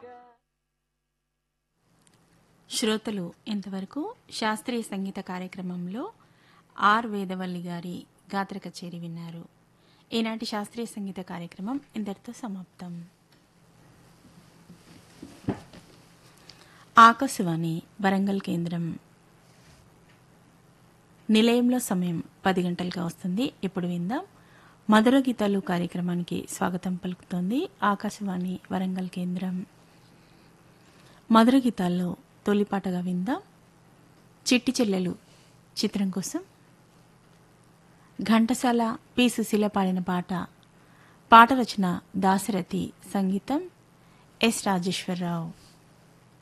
శ్రోతలు ఇంతవరకు శాస్త్రీయ సంగీత కార్యక్రమంలో ఆర్ వేదవల్లి గారి గాత్ర కచేరి విన్నారు ఈనాటి శాస్త్రీయ సంగీత కార్యక్రమం ఇంతటితో సమాప్తం ఆకాశవాణి వరంగల్ కేంద్రం నిలయంలో సమయం పది గంటలుగా వస్తుంది ఇప్పుడు విందాం మధుర గీతాలు కార్యక్రమానికి స్వాగతం పలుకుతోంది ఆకాశవాణి వరంగల్ కేంద్రం మధుర గీతాల్లో తొలిపాటగా విందాం చిట్టి చెల్లెలు చిత్రం కోసం ఘంటసాల పి సుశీల పాడిన పాట పాట రచన దాశరథి సంగీతం ఎస్ రాజేశ్వరరావు